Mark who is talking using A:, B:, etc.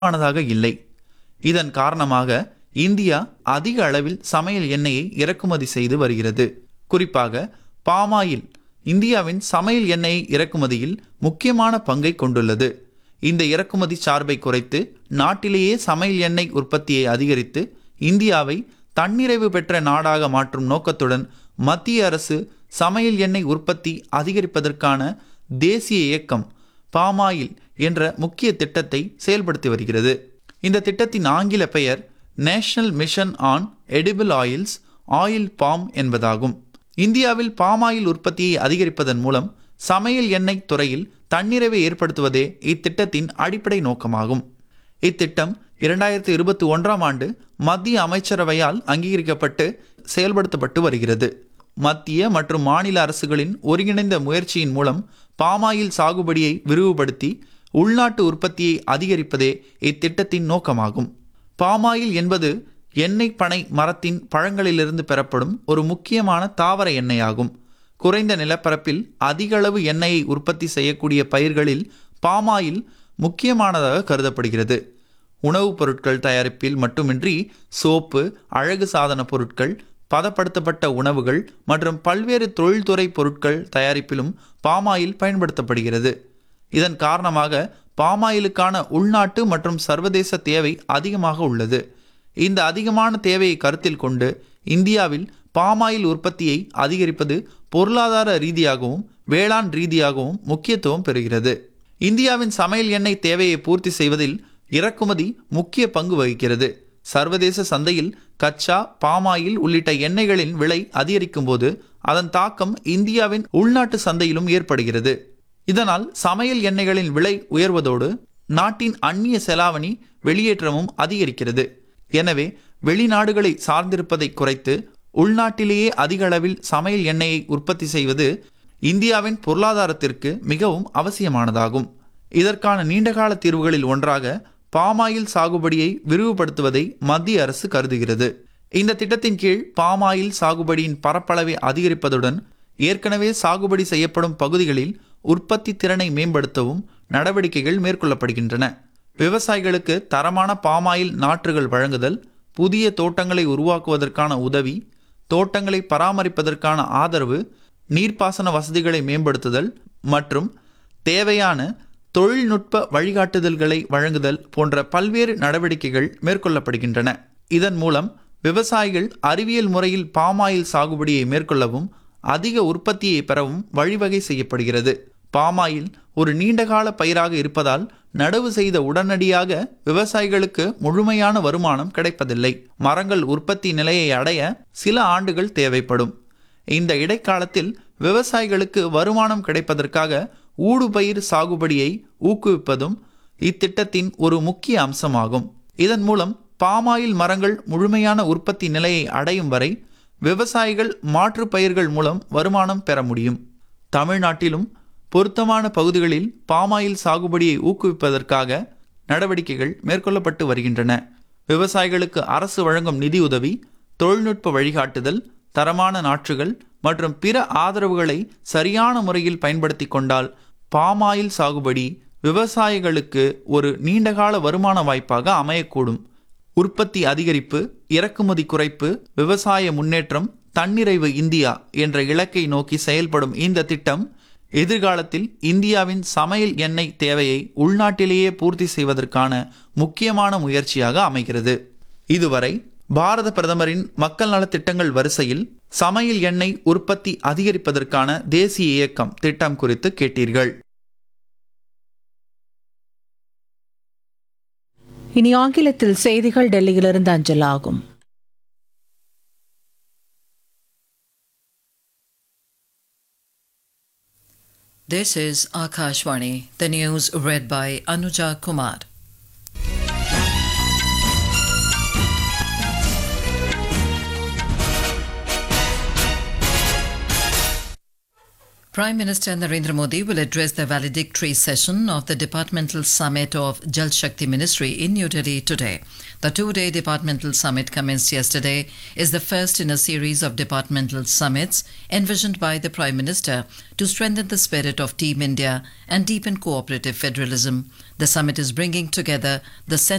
A: ஆனதாக இல்லை இதன் காரணமாக இந்தியா அதிக அளவில் சமையல் எண்ணெயை இறக்குமதி செய்து வருகிறது குறிப்பாக பாமாயில் இந்தியாவின் சமையல் எண்ணெய் இறக்குமதியில் முக்கியமான பங்கை கொண்டுள்ளது இந்த இறக்குமதி சார்பை குறைத்து நாட்டிலேயே சமையல் எண்ணெய் உற்பத்தியை அதிகரித்து இந்தியாவை தன்னிறைவு பெற்ற நாடாக மாற்றும் நோக்கத்துடன் மத்திய அரசு சமையல் எண்ணெய் உற்பத்தி அதிகரிப்பதற்கான தேசிய இயக்கம் பாமாயில் என்ற முக்கிய திட்டத்தை செயல்படுத்தி வருகிறது இந்த திட்டத்தின் ஆங்கில பெயர் national mission on edible oils oil palm என்பதாகும் இந்தியாவில் பாமாயில் உற்பத்தியை அதிகரிப்பதன் மூலம் சமையல் எண்ணெய் துறையில் தன்னிறைவை ஏற்படுத்துவதே இத்திட்டத்தின் அடிப்படை நோக்கமாகும் இத்திட்டம் இரண்டாயிரத்தி இருபத்தி ஒன்றாம் ஆண்டு மத்திய அமைச்சரவையால் அங்கீகரிக்கப்பட்டு செயல்படுத்தப்பட்டு வருகிறது மத்திய மற்றும் மாநில அரசுகளின் ஒருங்கிணைந்த முயற்சியின் மூலம் பாமாயில் சாகுபடியை விரிவுபடுத்தி உள்நாட்டு உற்பத்தியை அதிகரிப்பதே இத்திட்டத்தின் நோக்கமாகும் பாமாயில் என்பது எண்ணெய் பனை மரத்தின் பழங்களிலிருந்து பெறப்படும் ஒரு முக்கியமான தாவர எண்ணெயாகும் குறைந்த நிலப்பரப்பில் அதிக அளவு எண்ணெயை உற்பத்தி செய்யக்கூடிய பயிர்களில் பாமாயில் முக்கியமானதாக கருதப்படுகிறது உணவுப் பொருட்கள் தயாரிப்பில் மட்டுமின்றி சோப்பு அழகு சாதன பொருட்கள் பதப்படுத்தப்பட்ட உணவுகள் மற்றும் பல்வேறு தொழில்துறை பொருட்கள் தயாரிப்பிலும் பாமாயில் பயன்படுத்தப்படுகிறது இதன் காரணமாக பாமாயிலுக்கான உள்நாட்டு மற்றும் சர்வதேச தேவை அதிகமாக உள்ளது இந்த அதிகமான தேவையை கருத்தில் கொண்டு இந்தியாவில் பாமாயில் உற்பத்தியை அதிகரிப்பது பொருளாதார ரீதியாகவும் வேளாண் ரீதியாகவும் முக்கியத்துவம் பெறுகிறது இந்தியாவின் சமையல் எண்ணெய் தேவையை பூர்த்தி செய்வதில் இறக்குமதி முக்கிய பங்கு வகிக்கிறது சர்வதேச சந்தையில் கச்சா பாமாயில் உள்ளிட்ட எண்ணெய்களின் விலை அதிகரிக்கும் போது அதன் தாக்கம் இந்தியாவின் உள்நாட்டு சந்தையிலும் ஏற்படுகிறது இதனால் சமையல் எண்ணெய்களின் விலை உயர்வதோடு நாட்டின் அந்நிய செலாவணி வெளியேற்றமும் அதிகரிக்கிறது எனவே வெளிநாடுகளை சார்ந்திருப்பதை குறைத்து உள்நாட்டிலேயே அதிக அளவில் சமையல் எண்ணெயை உற்பத்தி செய்வது இந்தியாவின் பொருளாதாரத்திற்கு மிகவும் அவசியமானதாகும் இதற்கான நீண்டகால தீர்வுகளில் ஒன்றாக பாமாயில் சாகுபடியை விரிவுபடுத்துவதை மத்திய அரசு கருதுகிறது இந்த திட்டத்தின் கீழ் பாமாயில் சாகுபடியின் பரப்பளவை அதிகரிப்பதுடன் ஏற்கனவே சாகுபடி செய்யப்படும் பகுதிகளில் உற்பத்தி திறனை மேம்படுத்தவும் நடவடிக்கைகள் மேற்கொள்ளப்படுகின்றன விவசாயிகளுக்கு தரமான பாமாயில் நாற்றுகள் வழங்குதல் புதிய தோட்டங்களை உருவாக்குவதற்கான உதவி தோட்டங்களை பராமரிப்பதற்கான ஆதரவு நீர்ப்பாசன வசதிகளை மேம்படுத்துதல் மற்றும் தேவையான தொழில்நுட்ப வழிகாட்டுதல்களை வழங்குதல் போன்ற பல்வேறு நடவடிக்கைகள் மேற்கொள்ளப்படுகின்றன இதன் மூலம் விவசாயிகள் அறிவியல் முறையில் பாமாயில் சாகுபடியை மேற்கொள்ளவும் அதிக உற்பத்தியை பெறவும் வழிவகை செய்யப்படுகிறது பாமாயில் ஒரு நீண்டகால பயிராக இருப்பதால் நடவு செய்த உடனடியாக விவசாயிகளுக்கு முழுமையான வருமானம் கிடைப்பதில்லை மரங்கள் உற்பத்தி நிலையை அடைய சில ஆண்டுகள் தேவைப்படும் இந்த இடைக்காலத்தில் விவசாயிகளுக்கு வருமானம் கிடைப்பதற்காக ஊடுபயிர் சாகுபடியை ஊக்குவிப்பதும் இத்திட்டத்தின் ஒரு முக்கிய அம்சமாகும் இதன் மூலம் பாமாயில் மரங்கள் முழுமையான உற்பத்தி நிலையை அடையும் வரை விவசாயிகள் மாற்று பயிர்கள் மூலம் வருமானம் பெற முடியும் தமிழ்நாட்டிலும் பொருத்தமான பகுதிகளில் பாமாயில் சாகுபடியை ஊக்குவிப்பதற்காக நடவடிக்கைகள் மேற்கொள்ளப்பட்டு வருகின்றன விவசாயிகளுக்கு அரசு வழங்கும் நிதியுதவி தொழில்நுட்ப வழிகாட்டுதல் தரமான நாற்றுகள் மற்றும் பிற ஆதரவுகளை சரியான முறையில் பயன்படுத்தி கொண்டால் பாமாயில் சாகுபடி விவசாயிகளுக்கு ஒரு நீண்டகால வருமான வாய்ப்பாக அமையக்கூடும் உற்பத்தி அதிகரிப்பு இறக்குமதி குறைப்பு விவசாய முன்னேற்றம் தன்னிறைவு இந்தியா என்ற இலக்கை நோக்கி செயல்படும் இந்த திட்டம் எதிர்காலத்தில் இந்தியாவின் சமையல் எண்ணெய் தேவையை உள்நாட்டிலேயே பூர்த்தி செய்வதற்கான முக்கியமான முயற்சியாக அமைகிறது இதுவரை பாரத பிரதமரின் மக்கள் நலத் திட்டங்கள் வரிசையில் சமையல் எண்ணெய் உற்பத்தி அதிகரிப்பதற்கான தேசிய இயக்கம் திட்டம் குறித்து கேட்டீர்கள்
B: இனி ஆங்கிலத்தில் செய்திகள் டெல்லியிலிருந்து அஞ்சலாகும்
C: This is Akashvani, the news read by Anuja Kumar. Prime Minister Narendra Modi will address the valedictory session of the Departmental Summit of Jal Shakti Ministry in New Delhi today. The two day departmental summit commenced yesterday is the first in a series of departmental summits envisioned by the Prime Minister to strengthen the spirit of Team India and deepen cooperative federalism. The summit is bringing together the